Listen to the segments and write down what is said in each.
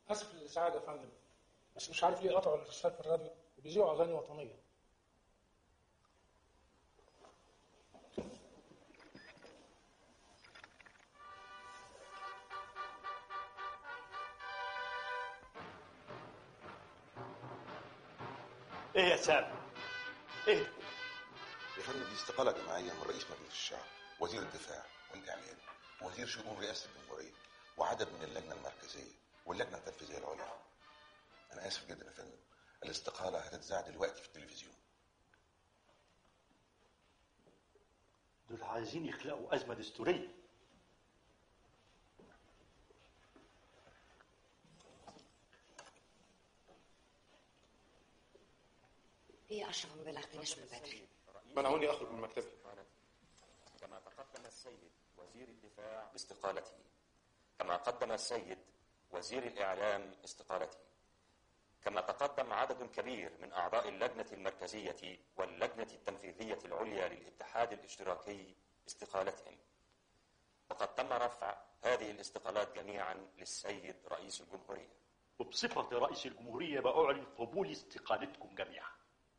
اسف للازعاج يا فندم بس مش عارف ليه قطعوا الارسال في الراديو وبيذيعوا اغاني وطنيه ايه يا سامي ايه يا فندم دي استقالة جماعية من رئيس مجلس الشعب وزير الدفاع والإعلام وزير شؤون رئاسة الجمهورية وعدد من اللجنة المركزية واللجنة التنفيذية العليا أنا آسف جدا يا فندم الاستقالة هتتذاع دلوقتي في التلفزيون دول عايزين يخلقوا أزمة دستورية ايه يا اشرف ما بلغتناش من بدري منعوني اخرج من مكتبي كما تقدم السيد وزير الدفاع باستقالته كما قدم السيد وزير الإعلام استقالته كما تقدم عدد كبير من أعضاء اللجنة المركزية واللجنة التنفيذية العليا للاتحاد الاشتراكي استقالتهم وقد تم رفع هذه الاستقالات جميعا للسيد رئيس الجمهورية وبصفة رئيس الجمهورية بأعلن قبول استقالتكم جميعا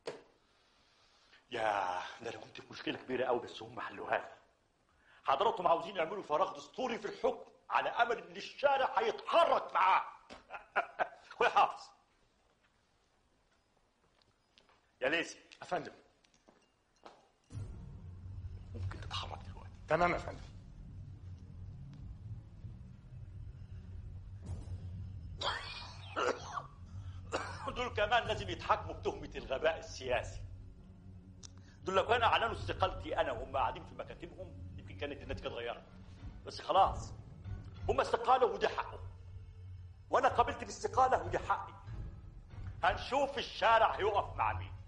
يا ده انا كنت في مشكله كبيره قوي بس هم حلوها لي حضراتهم عاوزين يعملوا فراغ دستوري في الحكم على امل ان الشارع هيتحرك معاه اخويا حافظ يا ليسي يا فندم ممكن تتحرك دلوقتي تمام يا فندم دول كمان لازم يتحاكموا بتهمه الغباء السياسي دول لو كانوا اعلنوا استقالتي انا وهم قاعدين في مكاتبهم يمكن كانت النتيجه اتغيرت بس خلاص هم استقالوا ودي حقهم وانا قبلت باستقاله ودي حقي هنشوف الشارع هيقف مع مين